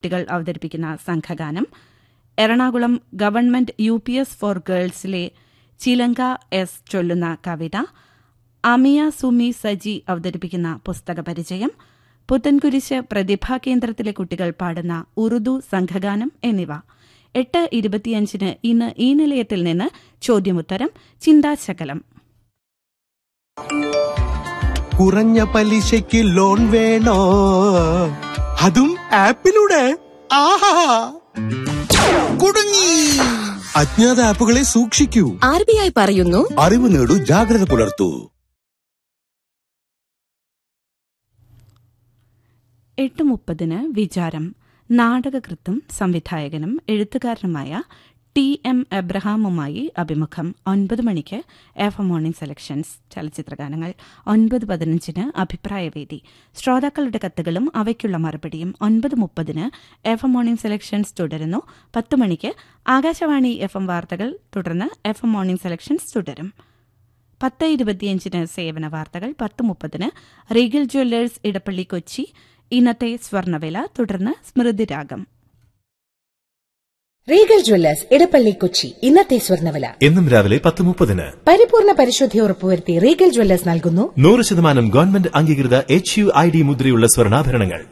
കുട്ടികൾ അവതരിപ്പിക്കുന്ന സംഘഗാനം Ernakulam government U P S four ഗേൾസിലെ ചിലങ്ക എസ് ചൊല്ലുന്ന കവിത അമിയ സുമി സജി അവതരിപ്പിക്കുന്ന പുസ്തക പരിചയം പുത്തൻകുരിശ് പ്രതിഭാ കേന്ദ്രത്തിലെ കുട്ടികൾ പാടുന്ന ഉറുദു സംഘഗാനം എന്നിവ എട്ട് ഇരുപത്തിയഞ്ചിന് ഇന്ന് ഈ നിലയത്തിൽ നിന്ന് ചോദ്യമുത്തരം ചിന്താശകലം കുറഞ്ഞ പലിശയ്ക്ക് ലോൺ വേണോ അതും ആപ്പിലൂടെ ആഹാ കുടുങ്ങി അജ്ഞാത ആപ്പുകളെ സൂക്ഷിക്കൂ ആർ ബി ഐ പറയുന്നു അറിവ് നേടൂ ജാഗ്രത പുലർത്തൂ എട്ട് മുപ്പതിന് വിചാരം നാടകകൃത്തും സംവിധായകനും എഴുത്തുകാരനുമായ ടി എം എബ്രഹാമുമായി അഭിമുഖം ഒൻപത് മണിക്ക് എഫ് എം മോർണിംഗ് സെലക്ഷൻസ് ചലച്ചിത്രഗാനങ്ങൾ ഒൻപത് പതിനഞ്ചിന് അഭിപ്രായവേദി ശ്രോതാക്കളുടെ കത്തുകളും അവയ്ക്കുള്ള മറുപടിയും ഒൻപത് മുപ്പതിന് എഫ് എം മോർണിംഗ് സെലക്ഷൻസ് തുടരുന്നു പത്ത് മണിക്ക് ആകാശവാണി എഫ് എം വാർത്തകൾ തുടർന്ന് എഫ് എം മോർണിംഗ് സെലക്ഷൻസ് തുടരും പത്ത് ഇരുപത്തിയഞ്ചിന് സേവന വാർത്തകൾ പത്ത് മുപ്പതിന് റീഗൽ ജ്വല്ലേഴ്സ് ഇടപ്പള്ളി കൊച്ചി ഇന്നത്തെ സ്വർണ്ണവില തുടർന്ന് സ്മൃതിരാഗം റീഗൽ ജ്വല്ലേഴ്സ് ഇടപ്പള്ളി കൊച്ചി ഇന്നത്തെ സ്വർണ്ണവില എന്നും രാവിലെ പത്ത് മുപ്പതിന് പരിപൂർണ പരിശുദ്ധി ഉറപ്പുവരുത്തി റീഗൽ ജ്വല്ലേഴ്സ് നൽകുന്നു നൂറ് ശതമാനം ഗവൺമെന്റ് അംഗീകൃത എച്ച് യു ഐ ഡി മുദ്രയുള്ള സ്വർണ്ണാഭരണങ്ങൾ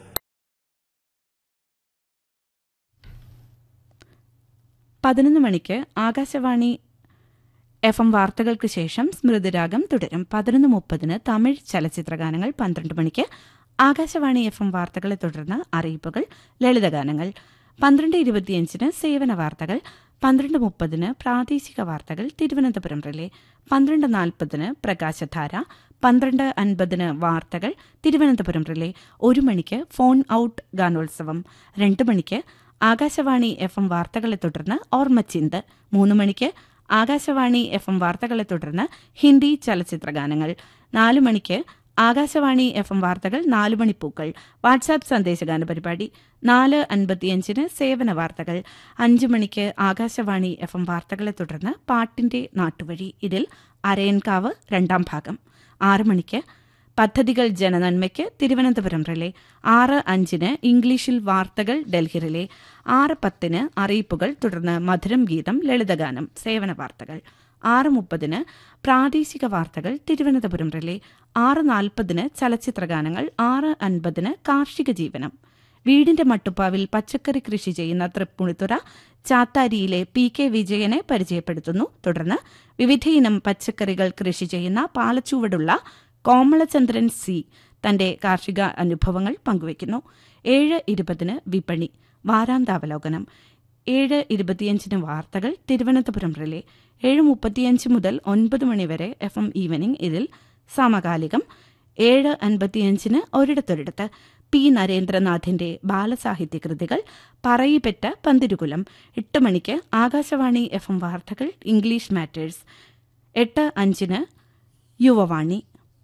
പതിനൊന്ന് മണിക്ക് ആകാശവാണി എഫ് എം വാർത്തകൾക്ക് ശേഷം സ്മൃതിരാഗം തുടരും പതിനൊന്ന് മുപ്പതിന് തമിഴ് ചലച്ചിത്രഗാനങ്ങൾ പന്ത്രണ്ട് മണിക്ക് ആകാശവാണി എഫ് എം വാർത്തകളെ തുടർന്ന് അറിയിപ്പുകൾ ലളിതഗാനങ്ങൾ പന്ത്രണ്ട് ഇരുപത്തിയഞ്ചിന് സേവന വാർത്തകൾ പന്ത്രണ്ട് മുപ്പതിന് പ്രാദേശിക വാർത്തകൾ തിരുവനന്തപുരം റിലേ പന്ത്രണ്ട് നാൽപ്പതിന് പ്രകാശധാര പന്ത്രണ്ട് അൻപതിന് വാർത്തകൾ തിരുവനന്തപുരം റിലേ ഒരു മണിക്ക് ഫോൺ ഔട്ട് ഗാനോത്സവം രണ്ട് മണിക്ക് ആകാശവാണി എഫ് എം വാർത്തകളെ തുടർന്ന് ഓർമ്മച്ചിന്ത് മൂന്ന് മണിക്ക് ആകാശവാണി എഫ് എം വാർത്തകളെ തുടർന്ന് ഹിന്ദി ചലച്ചിത്രഗാനങ്ങൾ നാല് മണിക്ക് ആകാശവാണി എഫ് എം വാർത്തകൾ നാല് മണിപ്പൂക്കൾ വാട്സാപ്പ് സന്ദേശഗാന പരിപാടി നാല് അൻപത്തിയഞ്ചിന് സേവന വാർത്തകൾ അഞ്ചു മണിക്ക് ആകാശവാണി എഫ് എം വാർത്തകളെ തുടർന്ന് പാട്ടിന്റെ നാട്ടുവഴി ഇതിൽ അരയൻകാവ് രണ്ടാം ഭാഗം ആറ് മണിക്ക് പദ്ധതികൾ ജനനന്മയ്ക്ക് തിരുവനന്തപുരം റിലേ ആറ് അഞ്ചിന് ഇംഗ്ലീഷിൽ വാർത്തകൾ ഡൽഹി റിലേ ആറ് പത്തിന് അറിയിപ്പുകൾ തുടർന്ന് മധുരം ഗീതം ലളിതഗാനം സേവന വാർത്തകൾ ആറ് മുപ്പതിന് പ്രാദേശിക വാർത്തകൾ തിരുവനന്തപുരം റിലേ ആറ് നാൽപ്പതിന് ചലച്ചിത്രഗാനങ്ങൾ ആറ് അൻപതിന് കാർഷിക ജീവനം വീടിന്റെ മട്ടുപ്പാവിൽ പച്ചക്കറി കൃഷി ചെയ്യുന്ന തൃപ്പുണിത്തുറ ചാത്താരിയിലെ പി കെ വിജയനെ പരിചയപ്പെടുത്തുന്നു തുടർന്ന് വിവിധയിനം പച്ചക്കറികൾ കൃഷി ചെയ്യുന്ന പാലച്ചുവടുള്ള കോമളചന്ദ്രൻ സി തന്റെ കാർഷിക അനുഭവങ്ങൾ പങ്കുവയ്ക്കുന്നു ഏഴ് ഇരുപതിന് വിപണി വാരാന്താവലോകനം ഏഴ് ഇരുപത്തിയഞ്ചിന് വാർത്തകൾ തിരുവനന്തപുരം റിലേ ഏഴ് മുപ്പത്തിയഞ്ച് മുതൽ ഒൻപത് മണിവരെ എഫ് എം ഈവനിംഗ് ഇതിൽ സമകാലികം ഏഴ് അൻപത്തിയഞ്ചിന് ഒരിടത്തൊരിടത്ത് പി നരേന്ദ്രനാഥിന്റെ ബാലസാഹിത്യ കൃതികൾ പറയിപ്പെറ്റ പന്തിരുകുലം എട്ട് മണിക്ക് ആകാശവാണി എഫ് എം വാർത്തകൾ ഇംഗ്ലീഷ് മാറ്റേഴ്സ് എട്ട് അഞ്ചിന് യുവവാണി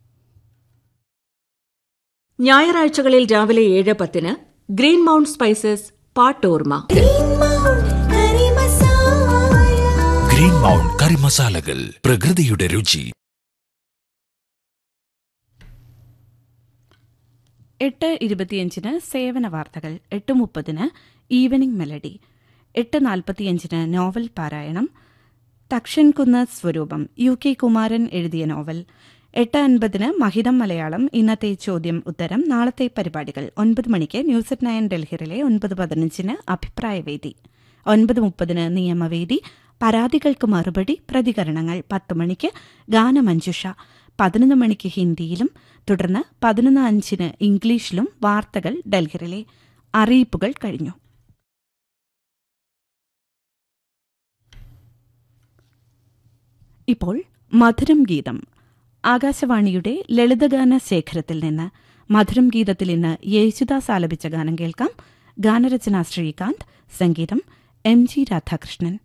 ഞായറാഴ്ചകളിൽ രാവിലെ ഏഴ് പത്തിന് Green Mount Spices Pattorma Green Mount കറി മസാലകൾ പ്രകൃതിയുടെ രുചി എട്ട് ഇരുപത്തിയഞ്ചിന് സേവന വാർത്തകൾ എട്ട് മുപ്പതിന് ഈവനിംഗ് മെലഡി എട്ട് നാൽപ്പത്തിയഞ്ചിന് നോവൽ പാരായണം തക്ഷൻകുന്ന് സ്വരൂപം യു കെ കുമാരൻ എഴുതിയ നോവൽ എട്ട് അൻപതിന് മഹിതം മലയാളം ഇന്നത്തെ ചോദ്യം ഉത്തരം നാളത്തെ പരിപാടികൾ ഒൻപത് മണിക്ക് ന്യൂസ് അറ്റ് നയൻ ഡൽഹിയിലെ ഒൻപത് പതിനഞ്ചിന് അഭിപ്രായവേദി ഒൻപത് മുപ്പതിന് നിയമവേദി പരാതികൾക്ക് മറുപടി പ്രതികരണങ്ങൾ പത്ത് മണിക്ക് ഗാനമഞ്ജുഷ പതിനൊന്ന് മണിക്ക് ഹിന്ദിയിലും തുടർന്ന് പതിനൊന്ന് അഞ്ചിന് ഇംഗ്ലീഷിലും വാർത്തകൾ ഡൽഹിയിലെ അറിയിപ്പുകൾ കഴിഞ്ഞു ഇപ്പോൾ മധുരം ഗീതം ആകാശവാണിയുടെ ലളിതഗാന ശേഖരത്തിൽ നിന്ന് മധുരം ഗീതത്തിൽ ഇന്ന് യേശുദാസ് ആലപിച്ച ഗാനം കേൾക്കാം ഗാനരചന ശ്രീകാന്ത് സംഗീതം എം ജി രാധാകൃഷ്ണൻ